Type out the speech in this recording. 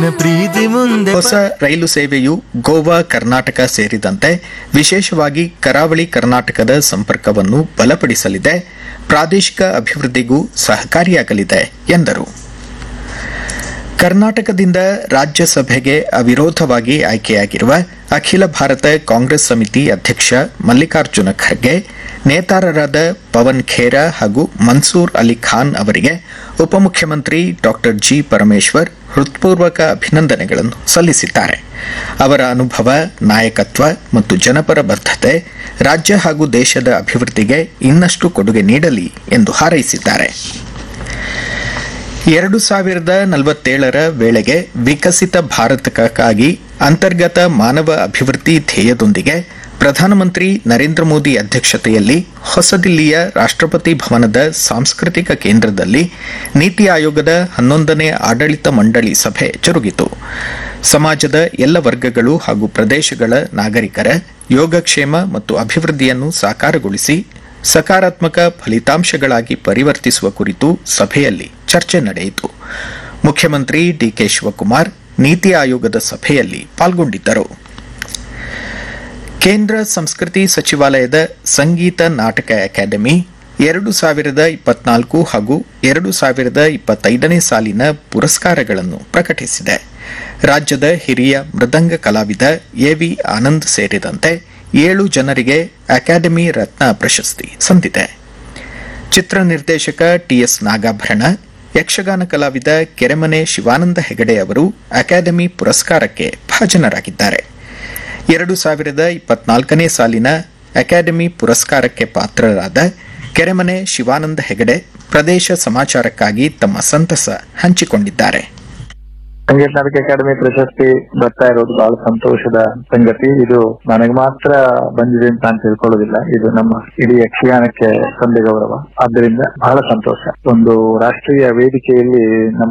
ನಿನ್ನ ಪ್ರೀತಿ ಮುಂದೆ ಹೊಸ ರೈಲು ಸೇವೆಯು ಗೋವಾ ಕರ್ನಾಟಕ ಸೇರಿದಂತೆ ವಿಶೇಷವಾಗಿ ಕರಾವಳಿ ಕರ್ನಾಟಕದ ಸಂಪರ್ಕವನ್ನು ಬಲಪಡಿಸಲಿದೆ ಪ್ರಾದೇಶಿಕ ಅಭಿವೃದ್ಧಿಗೂ ಸಹಕಾರಿಯಾಗಲಿದೆ ಎಂದರು ಕರ್ನಾಟಕದಿಂದ ರಾಜ್ಯಸಭೆಗೆ ಅವಿರೋಧವಾಗಿ ಆಯ್ಕೆಯಾಗಿರುವ ಅಖಿಲ ಭಾರತ ಕಾಂಗ್ರೆಸ್ ಸಮಿತಿ ಅಧ್ಯಕ್ಷ ಮಲ್ಲಿಕಾರ್ಜುನ ಖರ್ಗೆ ನೇತಾರರಾದ ಪವನ್ ಖೇರಾ ಹಾಗೂ ಮನ್ಸೂರ್ ಅಲಿ ಖಾನ್ ಅವರಿಗೆ ಉಪಮುಖ್ಯಮಂತ್ರಿ ಡಾ ಜಿ ಪರಮೇಶ್ವರ್ ಹೃತ್ಪೂರ್ವಕ ಅಭಿನಂದನೆಗಳನ್ನು ಸಲ್ಲಿಸಿದ್ದಾರೆ ಅವರ ಅನುಭವ ನಾಯಕತ್ವ ಮತ್ತು ಜನಪರ ಬದ್ಧತೆ ರಾಜ್ಯ ಹಾಗೂ ದೇಶದ ಅಭಿವೃದ್ಧಿಗೆ ಇನ್ನಷ್ಟು ಕೊಡುಗೆ ನೀಡಲಿ ಎಂದು ಹಾರೈಸಿದ್ದಾರೆ ಎರಡು ಸಾವಿರದ ನಲವತ್ತೇಳರ ವೇಳೆಗೆ ವಿಕಸಿತ ಭಾರತಕ್ಕಾಗಿ ಅಂತರ್ಗತ ಮಾನವ ಅಭಿವೃದ್ಧಿ ಧ್ಯೇಯದೊಂದಿಗೆ ಪ್ರಧಾನಮಂತ್ರಿ ನರೇಂದ್ರ ಮೋದಿ ಅಧ್ಯಕ್ಷತೆಯಲ್ಲಿ ಹೊಸದಿಲ್ಲಿಯ ರಾಷ್ಟ್ರಪತಿ ಭವನದ ಸಾಂಸ್ಕೃತಿಕ ಕೇಂದ್ರದಲ್ಲಿ ನೀತಿ ಆಯೋಗದ ಹನ್ನೊಂದನೇ ಆಡಳಿತ ಮಂಡಳಿ ಸಭೆ ಜರುಗಿತು ಸಮಾಜದ ಎಲ್ಲ ವರ್ಗಗಳು ಹಾಗೂ ಪ್ರದೇಶಗಳ ನಾಗರಿಕರ ಯೋಗಕ್ಷೇಮ ಮತ್ತು ಅಭಿವೃದ್ಧಿಯನ್ನು ಸಾಕಾರಗೊಳಿಸಿ ಸಕಾರಾತ್ಮಕ ಫಲಿತಾಂಶಗಳಾಗಿ ಪರಿವರ್ತಿಸುವ ಕುರಿತು ಸಭೆಯಲ್ಲಿ ಚರ್ಚೆ ನಡೆಯಿತು ಮುಖ್ಯಮಂತ್ರಿ ಡಿಕೆ ಶಿವಕುಮಾರ್ ನೀತಿ ಆಯೋಗದ ಸಭೆಯಲ್ಲಿ ಪಾಲ್ಗೊಂಡಿದ್ದರು ಕೇಂದ್ರ ಸಂಸ್ಕೃತಿ ಸಚಿವಾಲಯದ ಸಂಗೀತ ನಾಟಕ ಅಕಾಡೆಮಿ ಎರಡು ಸಾವಿರದ ಇಪ್ಪತ್ನಾಲ್ಕು ಹಾಗೂ ಎರಡು ಸಾವಿರದ ಇಪ್ಪತ್ತೈದನೇ ಸಾಲಿನ ಪುರಸ್ಕಾರಗಳನ್ನು ಪ್ರಕಟಿಸಿದೆ ರಾಜ್ಯದ ಹಿರಿಯ ಮೃದಂಗ ಕಲಾವಿದ ಎವಿ ಆನಂದ್ ಸೇರಿದಂತೆ ಏಳು ಜನರಿಗೆ ಅಕಾಡೆಮಿ ರತ್ನ ಪ್ರಶಸ್ತಿ ಸಂದಿದೆ ಚಿತ್ರ ನಿರ್ದೇಶಕ ಟಿಎಸ್ ನಾಗಾಭರಣ ಯಕ್ಷಗಾನ ಕಲಾವಿದ ಕೆರೆಮನೆ ಶಿವಾನಂದ ಹೆಗಡೆ ಅವರು ಅಕಾಡೆಮಿ ಪುರಸ್ಕಾರಕ್ಕೆ ಭಾಜನರಾಗಿದ್ದಾರೆ ಎರಡು ಸಾವಿರದ ಇಪ್ಪತ್ನಾಲ್ಕನೇ ಸಾಲಿನ ಅಕಾಡೆಮಿ ಪುರಸ್ಕಾರಕ್ಕೆ ಪಾತ್ರರಾದ ಕೆರೆಮನೆ ಶಿವಾನಂದ ಹೆಗಡೆ ಪ್ರದೇಶ ಸಮಾಚಾರಕ್ಕಾಗಿ ತಮ್ಮ ಸಂತಸ ಹಂಚಿಕೊಂಡಿದ್ದಾರೆ ಸಂಗೀತ ನಾಟಕ ಅಕಾಡೆಮಿ ಪ್ರಶಸ್ತಿ ಬರ್ತಾ ಇರೋದು ಬಹಳ ಸಂತೋಷದ ಸಂಗತಿ ಇದು ನನಗೆ ಮಾತ್ರ ಬಂದಿದೆ ಅಂತ ನಾನು ತಿಳ್ಕೊಳ್ಳೋದಿಲ್ಲ ಇದು ನಮ್ಮ ಇಡೀ ಯಕ್ಷಗಾನಕ್ಕೆ ಸಂದೆ ಗೌರವ ಆದ್ದರಿಂದ ಬಹಳ ಸಂತೋಷ ಒಂದು ರಾಷ್ಟ್ರೀಯ ವೇದಿಕೆಯಲ್ಲಿ ನಮ್ಮ